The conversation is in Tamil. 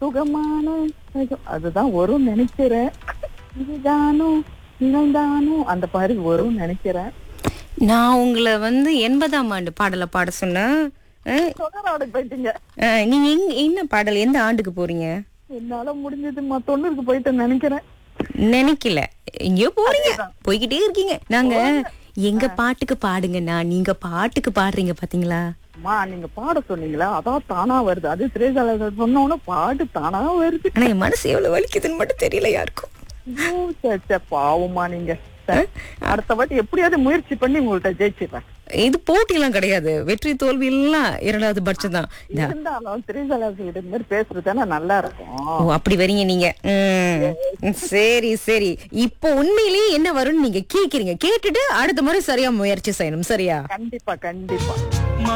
சுகமான சுகம். அதுதான் வரும் நினைக்கிறேன் இதுதானோ நினைந்தானோ அந்த மாதிரி வரும் நினைக்கிறேன் நான் உங்களை வந்து எண்பதாம் ஆண்டு பாடலை பாட சொன்னேன் அஹ், சொகராடு போயிட்டீங்க அஹ், நீங்க எங்க என்ன பாடல் எந்த ஆண்டுக்கு போறீங்க என்னால முடிஞ்சதுமா தொண்ணூறுக்கு போயிட்டு நினைக்கிறேன் நினைக்கல எங்கேயோ போறீங்க போய்கிட்டே இருக்கீங்க நாங்க எங்க பாட்டுக்கு பாடுங்கண்ணா நீங்க பாட்டுக்கு பாடுறீங்க பாத்தீங்களா அம்மா நீங்க பாட சொன்னீங்களா அதான் தானா வருது அது திரேசால சொன்னோன்னு பாட்டு தானா வருது ஆனா என் மனசு எவ்வளவு வலிக்குதுன்னு மட்டும் தெரியல யாருக்கும் ஐயோ, சே, சே, பாவமா நீங்க சே, அடுத்த வாட்டி எப்படியாவது முயற்சி பண்ணி உங்கள்ட்ட ஜெயிச்சிடுறேன் இது போட்டியெல்லாம் கிடையாது வெற்றி தோல்வி எல்லாம் இரண்டாவது பட்சம் தான் இருந்தாலும் திரேசாலா இது மாதிரி பேசுறது நல்லா இருக்கும் ஓ அப்படி வரீங்க நீங்க ம். சரி சரி இப்போ உண்மையிலேயே என்ன வரும்னு நீங்க கேக்குறீங்க கேட்டுட்டு அடுத்த முறை சரியா முயற்சி செய்யணும் சரியா கண்டிப்பா கண்டிப்பா